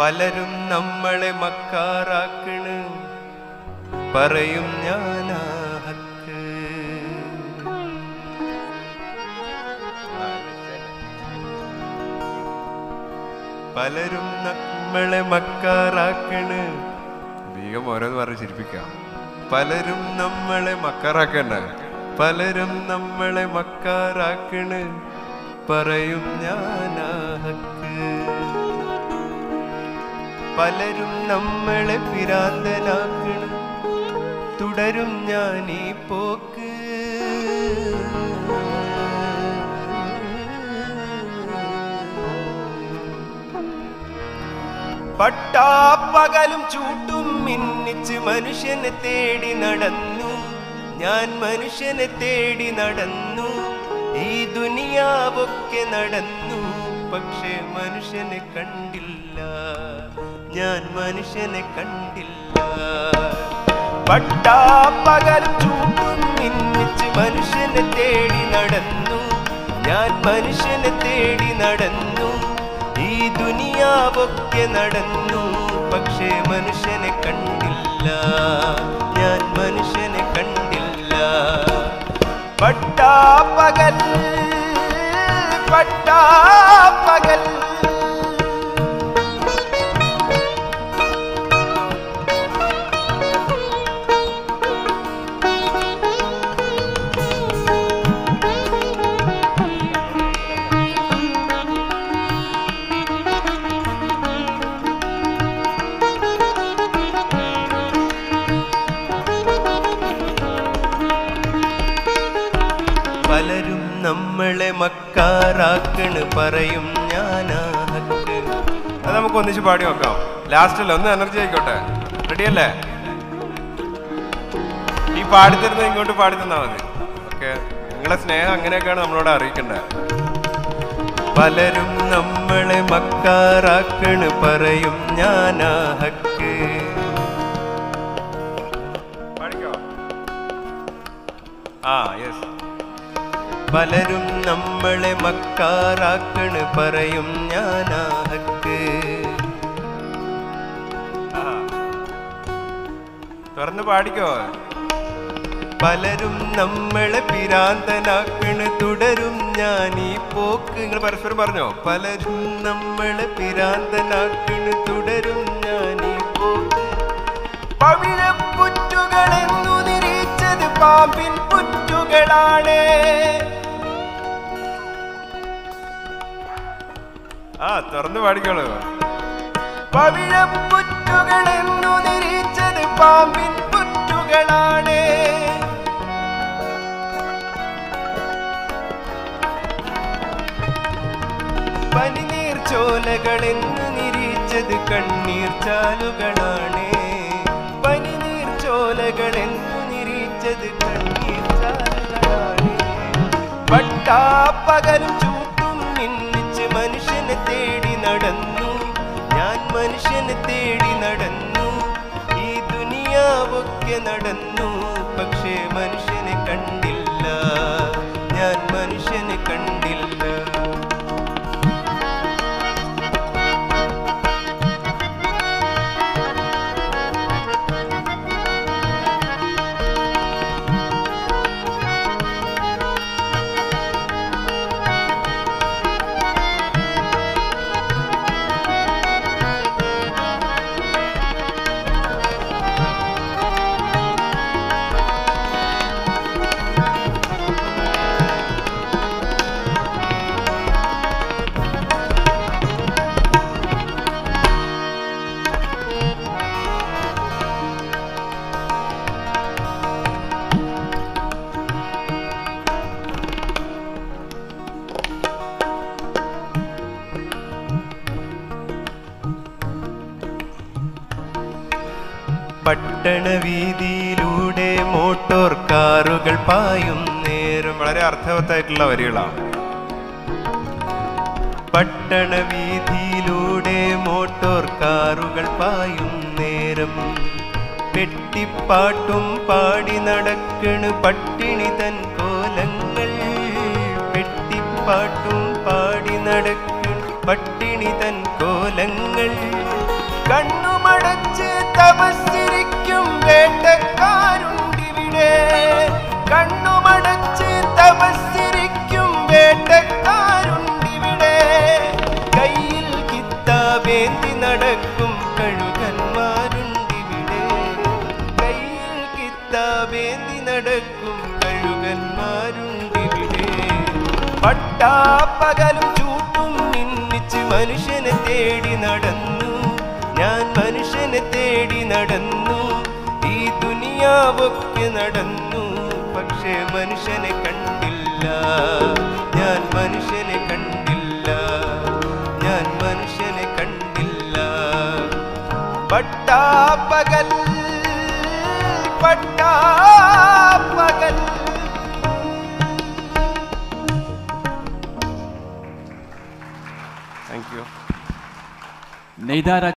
പലരും നമ്മളെ മക്കാറാക്കണ് പറയും ഞാനാ ഹക്ക് പലരും നമ്മളെ മക്കാറാക്കണ് വേഗം ഓരോന്ന് പറഞ്ഞ് ചിരിപ്പിക്കാം പലരും നമ്മളെ മക്കാറാക്കണ്ട പലരും നമ്മളെ മക്കാറാക്കണ് പറയും ഞാനാ ഹക്ക് പലരും നമ്മളെ പിരാന്തനാക്കണ് തുടരും ഞാൻ ഈ പോക്ക് പട്ടാപ്പകലും ചൂട്ടും മിന്നിച്ച് മനുഷ്യനെ തേടി നടന്നു ഞാൻ മനുഷ്യനെ തേടി നടന്നു ഈ ദുനിയാവൊക്കെ നടന്നു പക്ഷെ മനുഷ്യനെ കണ്ടില്ല ഞാൻ മനുഷ്യനെ കണ്ടില്ല പട്ടാപ്പകലും ചൂട്ടും മിന്നിച്ച് മനുഷ്യനെ തേടി നടന്നു ഞാൻ മനുഷ്യനെ തേടി നടന്നു ഈ ദുനിയാവൊക്കെ നടന്നു പക്ഷേ മനുഷ്യനെ കണ്ടില്ല ഞാൻ മനുഷ്യനെ കണ്ടില്ല പട്ടാപ്പകൽ പട്ടാപ്പകൽ പലരും നമ്മളെ മക്കാറാക്കണ് പറയും ഞാനാ ഹക്ക് അത് നമുക്ക് ഒന്നിച്ച് പാടി നോക്കാം ലാസ്റ്റല്ലേ ഒന്ന് എനർജി ആയിക്കോട്ടെ റെഡിയല്ലേ ഈ പാടിത്തരുന്നത് ഇങ്ങോട്ട് പാടി തന്നാ മതി ഓക്കെ നിങ്ങളെ സ്നേഹം അങ്ങനെയൊക്കെയാണ് നമ്മളോട് അറിയിക്കേണ്ടത് പലരും നമ്മളെ മക്കാറാക്കണ് പറയും ഞാനാ ഹക്ക് പാടിക്കോ ആ യെസ് പലരും നമ്മളെ മക്കാറാക്കണ് പറയും ഞാനാ ഹക്ക് ആ. തുറന്ന് പാടിക്കോ പലരും നമ്മളെ പിരാന്തനാക്കണ് തുടരും ഞാൻ ഈ പോക്ക് നിങ്ങൾ പരസ്പരം പറഞ്ഞോ പലരും നമ്മളെ പിരാന്തനാക്കണ് തുടരും ഞാൻ ഈ പോക്ക് പവിഴപ്പുറ്റുകളെന്നു നിരീച്ചത് പാമ്പിൻ പുറ്റുകളാണ് ആ തുറന്നു പാടിക്കോളൂ പവിഴപ്പുറ്റുകളെന്നു നിരീച്ചത് പാമ്പിൻ പുറ്റുകളാണ് പനിനീർ ചോലകളെന്ന് നിരീച്ചത് കണ്ണീർ ചാലുകളാണ് പനിനീർ ചോലകളെന്നു നിരീച്ചത് കണ്ണീർ ചാലുകളാണ് പട്ടാപ്പകലും ചൂട്ടും നിന്നിച്ച് മനുഷ്യനെ തേടി നടന്നു ഞാൻ മനുഷ്യനെ തേടി നടന്നു ഈ ദുനിയാവൊക്കെ നടന്നു പക്ഷേ മനുഷ്യനെ കണ്ടില്ല ഞാൻ മനുഷ്യനെ കണ്ടില്ല പട്ടണ വീതിയിലൂടെ മോട്ടോർ കാറുകൾ പായും നേരം വളരെ അർത്ഥവത്തായിട്ടുള്ള വരികളാണ് പട്ടണ വീതിയിലൂടെ മോട്ടോർ കാറുകൾ പായും നേരം പെട്ടിപ്പാട്ടും പാടി നടക്കണ് പട്ടിണി തൻ കോലങ്ങൾ പെട്ടിപ്പാട്ടും പാടി നടക്കണ് പട്ടിണി തൻ കോലങ്ങൾ പട്ടാപ്പകലും ചൂട്ടും നിന്നിച്ച് മനുഷ്യനെ തേടി നടന്നു ഞാൻ മനുഷ്യനെ തേടി നടന്നു ഈ ദുനിയാവൊക്കെ നടന്നു പക്ഷേ മനുഷ്യനെ കണ്ടില്ല ഞാൻ മനുഷ്യനെ കണ്ടില്ല ഞാൻ മനുഷ്യനെ കണ്ടില്ല പട്ടാപ്പകൽ പട്ടാപ്പകൽ താങ്ക് യു നെയ്താര